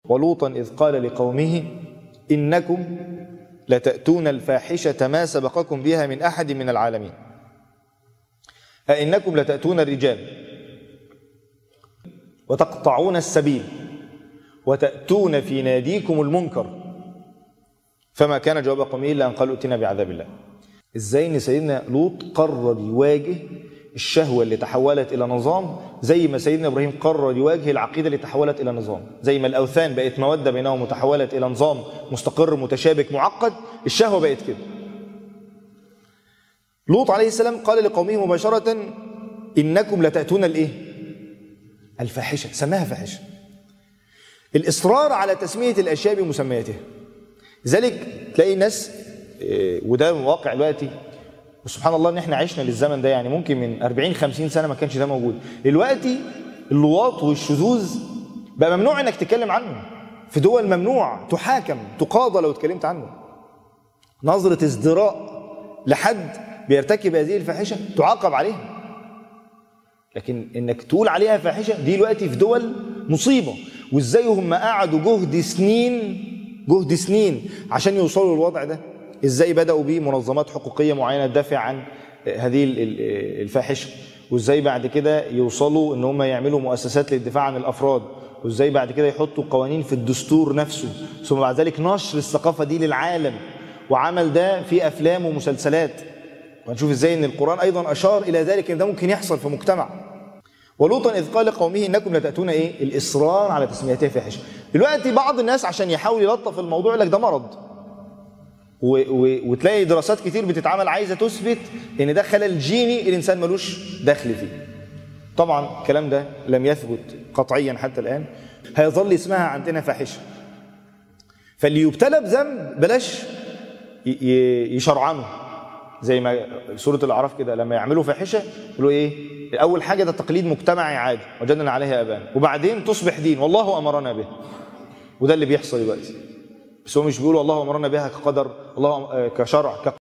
ولوطا إذ قال لقومه إنكم لتأتون الفاحشة ما سبقكم بها من أحد من العالمين أئنكم لتأتون الرجال وتقطعون السبيل وتأتون في ناديكم المنكر فما كان جواب قومه إلا أن قالوا ائتنا بعذاب الله إزاي إن سيدنا لوط قرر يواجه الشهوة اللي تحولت إلى نظام زي ما سيدنا إبراهيم قرر يواجه العقيدة اللي تحولت إلى نظام زي ما الأوثان بقت مودة بينهم وتحولت إلى نظام مستقر متشابك معقد الشهوة بقت كده لوط عليه السلام قال لقومه مباشرة إنكم لتأتون الإيه؟ الفاحشة سماها فاحشة الإصرار على تسمية الأشياء بمسمياتها لذلك تلاقي ناس إيه، وده واقع دلوقتي وسبحان الله ان احنا عشنا للزمن ده يعني ممكن من 40 50 سنه ما كانش ده موجود دلوقتي اللواط والشذوذ بقى ممنوع انك تتكلم عنه في دول ممنوع تحاكم تقاضى لو اتكلمت عنه نظره ازدراء لحد بيرتكب هذه الفاحشه تعاقب عليها لكن انك تقول عليها فاحشه دي دلوقتي في دول مصيبه وازاي هم قعدوا جهد سنين جهد سنين عشان يوصلوا للوضع ده ازاي بداوا بيه منظمات حقوقيه معينه تدافع عن هذه ال- ال- الفاحشه وازاي بعد كده يوصلوا ان هم يعملوا مؤسسات للدفاع عن الافراد وازاي بعد كده يحطوا قوانين في الدستور نفسه ثم بعد ذلك نشر الثقافه دي للعالم وعمل ده في افلام ومسلسلات وهنشوف ازاي ان القران ايضا اشار الى ذلك ان ده ممكن يحصل في مجتمع ولوطا اذ قال لقومه انكم لتاتون ايه الاصرار على تسميتها فاحشه دلوقتي بعض الناس عشان يحاول يلطف الموضوع يقول لك ده مرض و و وتلاقي دراسات كتير بتتعمل عايزه تثبت ان ده خلل جيني الانسان ملوش دخل فيه طبعا الكلام ده لم يثبت قطعيا حتى الان هيظل اسمها عندنا فاحشه فاللي يبتلى بذنب بلاش ي- ي- يشرعنه زي ما سوره الاعراف كده لما يعملوا فاحشه يقولوا ايه اول حاجه ده تقليد مجتمعي عادي وجدنا عليها ابانا وبعدين تصبح دين والله امرنا به وده اللي بيحصل دلوقتي بس هو مش بيقول الله امرنا بها كقدر الله كشرع